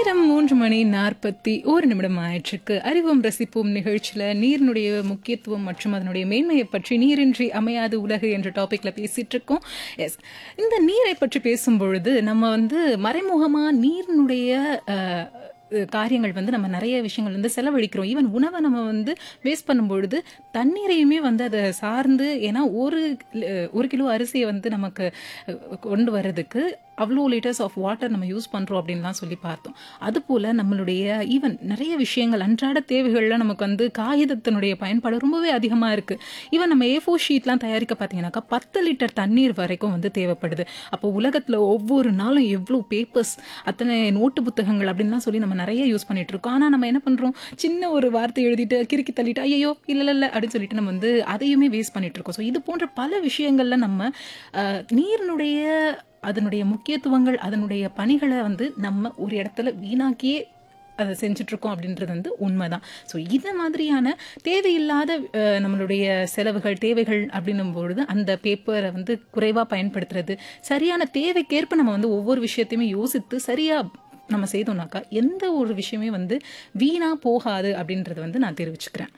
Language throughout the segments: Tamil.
நேரம் மூன்று மணி நாற்பத்தி ஒரு நிமிடம் ஆயிற்றுக்கு அறிவோம் ரசிப்போம் நிகழ்ச்சியில நீரினுடைய முக்கியத்துவம் மற்றும் அதனுடைய மேன்மையை பற்றி நீரின்றி அமையாது உலகு என்ற டாபிக்ல பேசிட்டு இருக்கோம் எஸ் இந்த நீரை பற்றி பேசும் பொழுது நம்ம வந்து மறைமுகமா நீரினுடைய அஹ், காரியங்கள் வந்து நம்ம நிறைய விஷயங்கள் வந்து செலவழிக்கிறோம் ஈவன் உணவை நம்ம வந்து வேஸ்ட் பண்ணும்பொழுது தண்ணீரையுமே வந்து அதை சார்ந்து ஏன்னா ஒரு அஹ், ஒரு கிலோ அரிசியை வந்து நமக்கு அஹ், கொண்டு வர்றதுக்கு அவ்வளோ லிட்டர்ஸ் ஆஃப் வாட்டர் நம்ம யூஸ் பண்ணுறோம் அப்படின்லாம் சொல்லி பார்த்தோம் அதுபோல் நம்மளுடைய ஈவன் நிறைய விஷயங்கள் அன்றாட தேவைகளில் நமக்கு வந்து காகிதத்தினுடைய பயன்பாடு ரொம்பவே அதிகமாக இருக்குது ஈவன் நம்ம ஏ ஃபோர் ஷீட்லாம் தயாரிக்க பார்த்தீங்கன்னாக்கா பத்து லிட்டர் தண்ணீர் வரைக்கும் வந்து தேவைப்படுது அப்போ உலகத்தில் ஒவ்வொரு நாளும் எவ்வளோ பேப்பர்ஸ் அத்தனை நோட்டு புத்தகங்கள் அப்படின்லாம் சொல்லி நம்ம நிறைய யூஸ் பண்ணிட்டு இருக்கோம் ஆனால் நம்ம என்ன பண்ணுறோம் சின்ன ஒரு வார்த்தை எழுதிட்டு கிறுக்கி தள்ளிட்டு ஐயோ இல்லை இல்லை அப்படின்னு சொல்லிட்டு நம்ம வந்து அதையுமே வேஸ்ட் பண்ணிட்டு இருக்கோம் ஸோ இது போன்ற பல விஷயங்கள்ல நம்ம அஹ், நீரினுடைய அதனுடைய முக்கியத்துவங்கள் அதனுடைய பணிகளை வந்து நம்ம ஒரு இடத்துல வீணாக்கியே அதை செஞ்சுட்டு இருக்கோம் அப்படின்றது வந்து உண்மைதான் ஸோ இந்த மாதிரியான தேவையில்லாத அஹ், நம்மளுடைய செலவுகள் தேவைகள் அப்படின்னும் பொழுது அந்த பேப்பரை வந்து குறைவாக பயன்படுத்துறது சரியான தேவைக்கேற்ப நம்ம வந்து ஒவ்வொரு விஷயத்தையுமே யோசித்து சரியாக நம்ம செய்தோம்னாக்கா எந்த ஒரு விஷயமே வந்து வீணாக போகாது அப்படின்றத வந்து நான் தெரிவிச்சுக்கிறேன்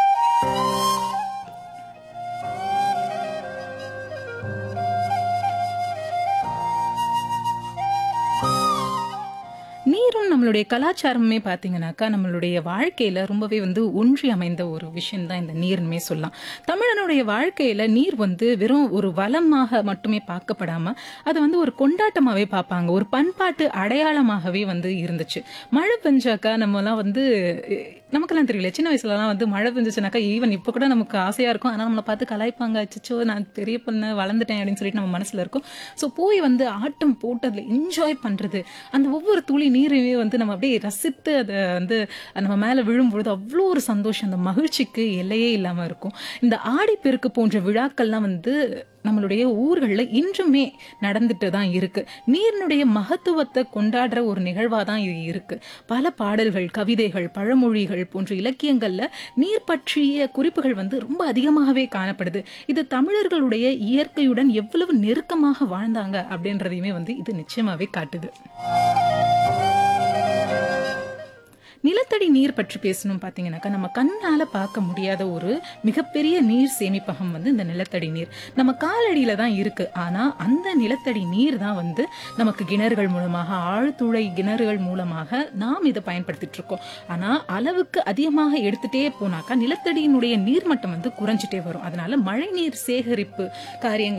நீரும் நம்மளுடைய கலாச்சாரமே பார்த்தீங்கன்னாக்கா நம்மளுடைய வாழ்க்கையில ரொம்பவே வந்து ஒன்றி அமைந்த ஒரு விஷயம் தான் இந்த நீர்னுமே சொல்லலாம் தமிழனுடைய வாழ்க்கையில நீர் வந்து வெறும் ஒரு வளமாக மட்டுமே பார்க்கப்படாம அதை வந்து ஒரு கொண்டாட்டமாவே பார்ப்பாங்க ஒரு பண்பாட்டு அடையாளமாகவே வந்து இருந்துச்சு மழை பெஞ்சாக்கா நம்மலாம் வந்து அஹ், நமக்கெல்லாம் தெரியல சின்ன வயசுலலாம் வந்து மழை பெஞ்சிச்சுனாக்கா ஈவன் இப்போ கூட நமக்கு ஆசையா இருக்கும் ஆனால் நம்மளை பார்த்து கலாய்ப்பாங்க அச்சோ நான் பெரிய பொண்ணு வளர்ந்துட்டேன் அப்படின்னு சொல்லிட்டு நம்ம மனசுல இருக்கும் ஸோ போய் வந்து ஆட்டம் போட்டு அதில் என்ஜாய் பண்றது அந்த ஒவ்வொரு துளி நீரையுமே வந்து நம்ம அப்படியே ரசித்து அதை வந்து நம்ம மேலே விழும்பொழுது அவ்வளோ ஒரு சந்தோஷம் அந்த மகிழ்ச்சிக்கு எல்லையே இல்லாமல் இருக்கும் இந்த ஆடிப்பெருக்கு போன்ற விழாக்கள்லாம் வந்து நம்மளுடைய ஊர்களில் இன்றுமே நடந்துட்டு தான் இருக்கு நீரினுடைய மகத்துவத்தை கொண்டாடுற ஒரு நிகழ்வாக தான் இது இருக்கு பல பாடல்கள் கவிதைகள் பழமொழிகள் போன்ற இலக்கியங்கள்ல நீர் பற்றிய குறிப்புகள் வந்து ரொம்ப அதிகமாகவே காணப்படுது இது தமிழர்களுடைய இயற்கையுடன் எவ்வளவு நெருக்கமாக வாழ்ந்தாங்க அப்படின்றதையுமே வந்து இது நிச்சயமாவே காட்டுது நிலத்தடி நீர் பற்றி பேசணும் பார்த்தீங்கன்னாக்கா நம்ம கண்ணால பார்க்க முடியாத ஒரு மிகப்பெரிய நீர் சேமிப்பகம் வந்து இந்த நிலத்தடி நீர் நம்ம காலடியில தான் இருக்கு ஆனா அந்த நிலத்தடி நீர் தான் வந்து நமக்கு கிணறுகள் மூலமாக ஆழ்துளை கிணறுகள் மூலமாக நாம் இதை பயன்படுத்திட்டு இருக்கோம் ஆனா அளவுக்கு அதிகமாக எடுத்துட்டே போனாக்கா நிலத்தடியினுடைய நீர்மட்டம் வந்து குறைஞ்சிட்டே வரும் அதனால மழை நீர் சேகரிப்பு காரியங்கள்